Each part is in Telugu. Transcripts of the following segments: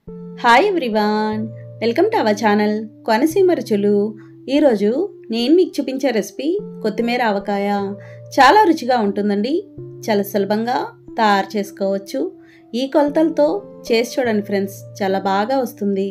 hi everyone welcome to our channel Konaseema రుచులు ఈరోజు నేను మీకు చూపించే రెసిపీ కొత్తిమీర ఆవకాయ చాలా రుచిగా ఉంటుందండి చాలా సులభంగా తయారు చేసుకోవచ్చు ఈ కొలతలతో చేసి చూడండి ఫ్రెండ్స్ చాలా బాగా వస్తుంది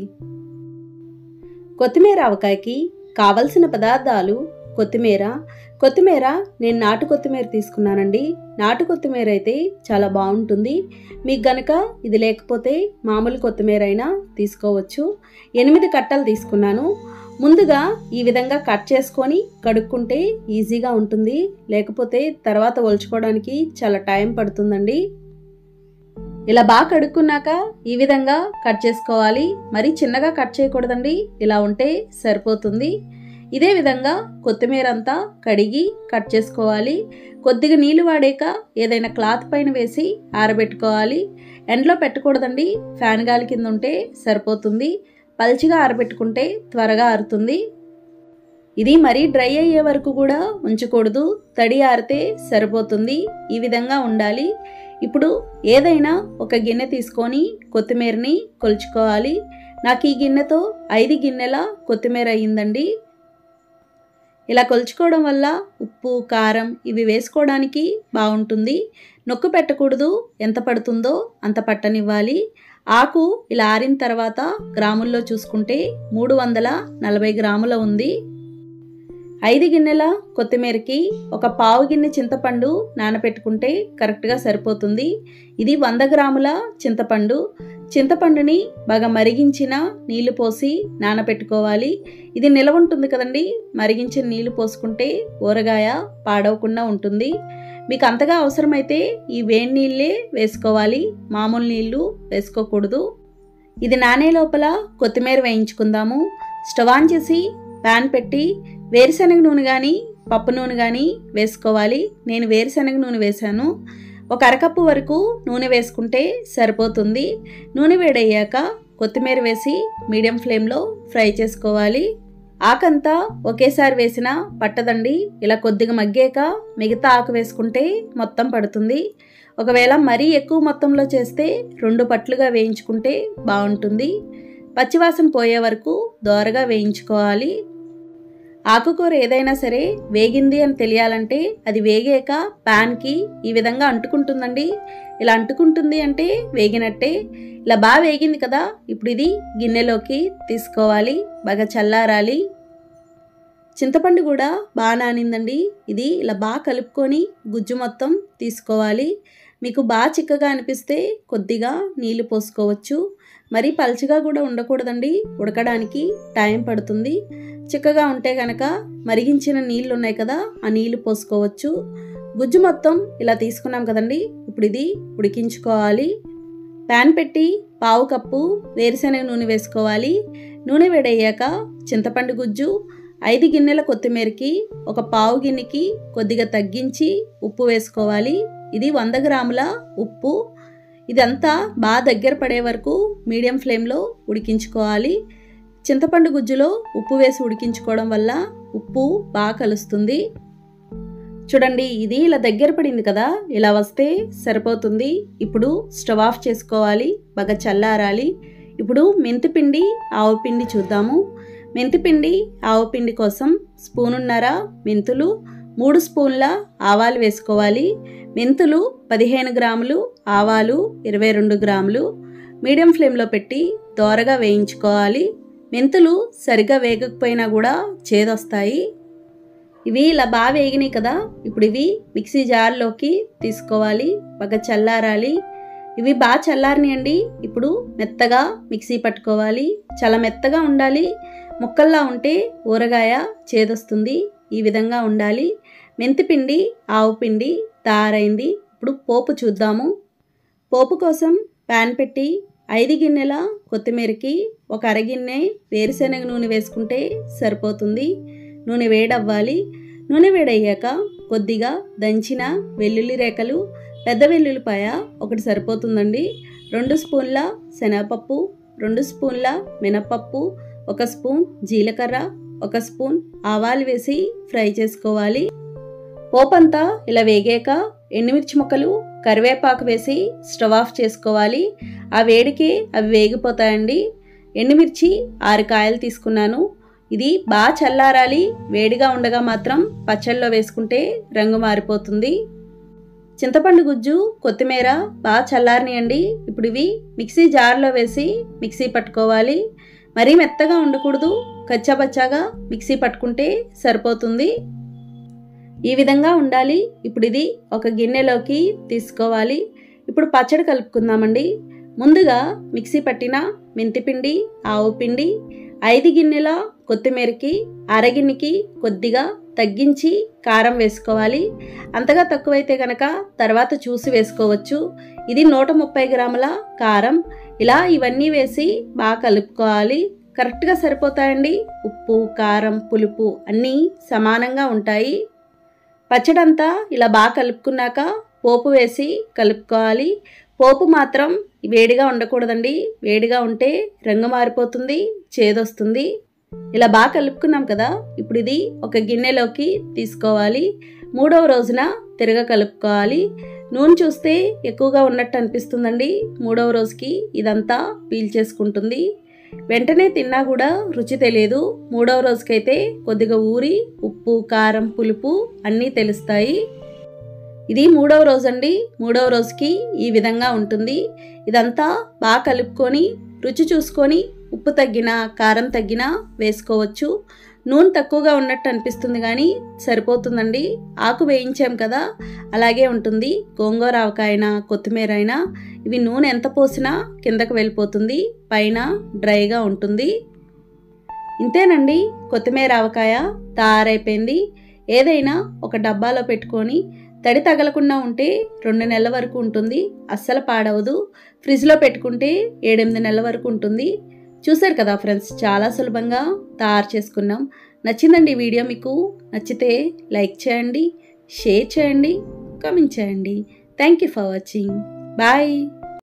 కొత్తిమీర ఆవకాయకి కావలసిన పదార్థాలు కొత్తిమీర కొత్తిమీర నేను నాటు కొత్తిమీర తీసుకున్నానండి నాటు కొత్తిమీర అయితే చాలా బాగుంటుంది మీకు గనక ఇది లేకపోతే మామూలు కొత్తిమీర అయినా తీసుకోవచ్చు ఎనిమిది కట్టలు తీసుకున్నాను ముందుగా ఈ విధంగా కట్ చేసుకొని కడుక్కుంటే ఈజీగా ఉంటుంది లేకపోతే తర్వాత ఒలుచుకోవడానికి చాలా టైం పడుతుందండి ఇలా బాగా కడుక్కున్నాక ఈ విధంగా కట్ చేసుకోవాలి మరి చిన్నగా కట్ చేయకూడదండి ఇలా ఉంటే సరిపోతుంది ఇదే విధంగా కొత్తిమీర అంతా కడిగి కట్ చేసుకోవాలి కొద్దిగా నీళ్ళు వాడాక ఏదైనా క్లాత్ పైన వేసి ఆరబెట్టుకోవాలి ఎండలో పెట్టకూడదండి ఫ్యాన్ గాలి కింద ఉంటే సరిపోతుంది పల్చిగా ఆరబెట్టుకుంటే త్వరగా ఆరుతుంది ఇది మరీ డ్రై అయ్యే వరకు కూడా ఉంచకూడదు తడి ఆరితే సరిపోతుంది ఈ విధంగా ఉండాలి ఇప్పుడు ఏదైనా ఒక గిన్నె తీసుకొని కొత్తిమీరని కొలుచుకోవాలి నాకు ఈ గిన్నెతో ఐదు గిన్నెల కొత్తిమీర అయ్యిందండి ఇలా కొలుచుకోవడం వల్ల ఉప్పు కారం ఇవి వేసుకోవడానికి బాగుంటుంది నొక్కు పెట్టకూడదు ఎంత పడుతుందో అంత పట్టనివ్వాలి ఆకు ఇలా ఆరిన తర్వాత గ్రాముల్లో చూసుకుంటే మూడు వందల నలభై గ్రాముల ఉంది ఐదు గిన్నెల కొత్తిమీరకి ఒక పావు గిన్నె చింతపండు నానబెట్టుకుంటే కరెక్ట్గా సరిపోతుంది ఇది వంద గ్రాముల చింతపండు చింతపండుని బాగా మరిగించిన నీళ్లు పోసి నానబెట్టుకోవాలి ఇది నిలవ ఉంటుంది కదండి మరిగించిన నీళ్లు పోసుకుంటే ఊరగాయ పాడవకుండా ఉంటుంది మీకు అంతగా అవసరమైతే ఈ వేడి నీళ్ళే వేసుకోవాలి మామూలు నీళ్లు వేసుకోకూడదు ఇది నానే లోపల కొత్తిమీర వేయించుకుందాము స్టవ్ ఆన్ చేసి ప్యాన్ పెట్టి వేరుశనగ నూనె కానీ పప్పు నూనె కానీ వేసుకోవాలి నేను వేరుశనగ నూనె వేశాను ఒక అరకప్పు వరకు నూనె వేసుకుంటే సరిపోతుంది నూనె వేడయ్యాక కొత్తిమీర వేసి మీడియం ఫ్లేమ్లో ఫ్రై చేసుకోవాలి ఆకంతా ఒకేసారి వేసిన పట్టదండి ఇలా కొద్దిగా మగ్గాక మిగతా ఆకు వేసుకుంటే మొత్తం పడుతుంది ఒకవేళ మరీ ఎక్కువ మొత్తంలో చేస్తే రెండు పట్లుగా వేయించుకుంటే బాగుంటుంది పచ్చివాసన పోయే వరకు దోరగా వేయించుకోవాలి ఆకుకూర ఏదైనా సరే వేగింది అని తెలియాలంటే అది వేగాక ప్యాన్కి ఈ విధంగా అంటుకుంటుందండి ఇలా అంటుకుంటుంది అంటే వేగినట్టే ఇలా బాగా వేగింది కదా ఇప్పుడు ఇది గిన్నెలోకి తీసుకోవాలి బాగా చల్లారాలి చింతపండు కూడా బాగా నానిందండి ఇది ఇలా బాగా కలుపుకొని గుజ్జు మొత్తం తీసుకోవాలి మీకు బాగా చిక్కగా అనిపిస్తే కొద్దిగా నీళ్లు పోసుకోవచ్చు మరి పలుచగా కూడా ఉండకూడదండి ఉడకడానికి టైం పడుతుంది చిక్కగా ఉంటే కనుక మరిగించిన నీళ్ళు ఉన్నాయి కదా ఆ నీళ్లు పోసుకోవచ్చు గుజ్జు మొత్తం ఇలా తీసుకున్నాం కదండి ఇప్పుడు ఇది ఉడికించుకోవాలి ప్యాన్ పెట్టి పావు కప్పు వేరుశనగ నూనె వేసుకోవాలి నూనె వేడయ్యాక చింతపండు గుజ్జు ఐదు గిన్నెల కొత్తిమీరకి ఒక పావు గిన్నెకి కొద్దిగా తగ్గించి ఉప్పు వేసుకోవాలి ఇది వంద గ్రాముల ఉప్పు ఇదంతా బాగా దగ్గర పడే వరకు మీడియం ఫ్లేమ్లో ఉడికించుకోవాలి చింతపండు గుజ్జులో ఉప్పు వేసి ఉడికించుకోవడం వల్ల ఉప్పు బాగా కలుస్తుంది చూడండి ఇది ఇలా దగ్గర పడింది కదా ఇలా వస్తే సరిపోతుంది ఇప్పుడు స్టవ్ ఆఫ్ చేసుకోవాలి బాగా చల్లారాలి ఇప్పుడు మెంతిపిండి ఆవు పిండి చూద్దాము మెంతిపిండి ఆవు పిండి కోసం స్పూనున్నర మెంతులు మూడు స్పూన్ల ఆవాలు వేసుకోవాలి మెంతులు పదిహేను గ్రాములు ఆవాలు ఇరవై రెండు గ్రాములు మీడియం ఫ్లేమ్లో పెట్టి దోరగా వేయించుకోవాలి మెంతులు సరిగ్గా వేగకపోయినా కూడా చేదొస్తాయి ఇవి ఇలా బాగా వేగినాయి కదా ఇప్పుడు ఇవి మిక్సీ జార్లోకి తీసుకోవాలి బాగా చల్లారాలి ఇవి బాగా చల్లారినాయండి ఇప్పుడు మెత్తగా మిక్సీ పట్టుకోవాలి చాలా మెత్తగా ఉండాలి ముక్కల్లా ఉంటే ఊరగాయ చేదొస్తుంది ఈ విధంగా ఉండాలి మెంతిపిండి ఆవు పిండి తయారైంది ఇప్పుడు పోపు చూద్దాము పోపు కోసం ప్యాన్ పెట్టి ఐదు గిన్నెల కొత్తిమీరకి ఒక అరగిన్నె వేరుశనగ నూనె వేసుకుంటే సరిపోతుంది నూనె వేడవ్వాలి నూనె వేడయ్యాక కొద్దిగా దంచిన వెల్లుల్లి రేఖలు పెద్ద వెల్లుల్లిపాయ ఒకటి సరిపోతుందండి రెండు స్పూన్ల శనగపప్పు రెండు స్పూన్ల మినపప్పు ఒక స్పూన్ జీలకర్ర ఒక స్పూన్ ఆవాలు వేసి ఫ్రై చేసుకోవాలి పోపంతా ఇలా వేగాక ఎండుమిర్చి ముక్కలు కరివేపాకు వేసి స్టవ్ ఆఫ్ చేసుకోవాలి ఆ వేడికి అవి వేగిపోతాయండి ఎండుమిర్చి ఆరు కాయలు తీసుకున్నాను ఇది బాగా చల్లారాలి వేడిగా ఉండగా మాత్రం పచ్చళ్ళలో వేసుకుంటే రంగు మారిపోతుంది చింతపండు గుజ్జు కొత్తిమీర బాగా చల్లారనియండి ఇప్పుడు ఇవి మిక్సీ జార్లో వేసి మిక్సీ పట్టుకోవాలి మరీ మెత్తగా ఉండకూడదు కచ్చాబచ్చాగా మిక్సీ పట్టుకుంటే సరిపోతుంది ఈ విధంగా ఉండాలి ఇప్పుడు ఇది ఒక గిన్నెలోకి తీసుకోవాలి ఇప్పుడు పచ్చడి కలుపుకుందామండి ముందుగా మిక్సీ పట్టిన మెంతిపిండి ఆవు పిండి ఐదు గిన్నెల కొత్తిమీరకి అరగిన్నెకి కొద్దిగా తగ్గించి కారం వేసుకోవాలి అంతగా తక్కువైతే కనుక తర్వాత చూసి వేసుకోవచ్చు ఇది నూట ముప్పై గ్రాముల కారం ఇలా ఇవన్నీ వేసి బాగా కలుపుకోవాలి కరెక్ట్గా సరిపోతాయండి ఉప్పు కారం పులుపు అన్నీ సమానంగా ఉంటాయి పచ్చడంతా ఇలా బాగా కలుపుకున్నాక పోపు వేసి కలుపుకోవాలి పోపు మాత్రం వేడిగా ఉండకూడదండి వేడిగా ఉంటే రంగు మారిపోతుంది చేదొస్తుంది ఇలా బాగా కలుపుకున్నాం కదా ఇప్పుడు ఇది ఒక గిన్నెలోకి తీసుకోవాలి మూడవ రోజున తిరగ కలుపుకోవాలి నూనె చూస్తే ఎక్కువగా ఉన్నట్టు అనిపిస్తుందండి మూడవ రోజుకి ఇదంతా పీల్చేసుకుంటుంది వెంటనే తిన్నా కూడా రుచి తెలియదు మూడవ రోజుకైతే కొద్దిగా ఊరి ఉప్పు కారం పులుపు అన్నీ తెలుస్తాయి ఇది మూడవ రోజు అండి మూడవ రోజుకి ఈ విధంగా ఉంటుంది ఇదంతా బాగా కలుపుకొని రుచి చూసుకొని ఉప్పు తగ్గినా కారం తగ్గినా వేసుకోవచ్చు నూనె తక్కువగా ఉన్నట్టు అనిపిస్తుంది కానీ సరిపోతుందండి ఆకు వేయించాం కదా అలాగే ఉంటుంది గోంగూర ఆవకాయనా కొత్తిమీర అయినా ఇవి నూనె ఎంత పోసినా కిందకు వెళ్ళిపోతుంది పైన డ్రైగా ఉంటుంది ఇంతేనండి కొత్తిమీర ఆవకాయ తయారైపోయింది ఏదైనా ఒక డబ్బాలో పెట్టుకొని తడి తగలకుండా ఉంటే రెండు నెలల వరకు ఉంటుంది అస్సలు పాడవదు ఫ్రిడ్జ్లో పెట్టుకుంటే ఏడెనిమిది నెలల వరకు ఉంటుంది చూశారు కదా ఫ్రెండ్స్ చాలా సులభంగా తయారు చేసుకున్నాం నచ్చిందండి ఈ వీడియో మీకు నచ్చితే లైక్ చేయండి షేర్ చేయండి కామెంట్ చేయండి thank you for watching bye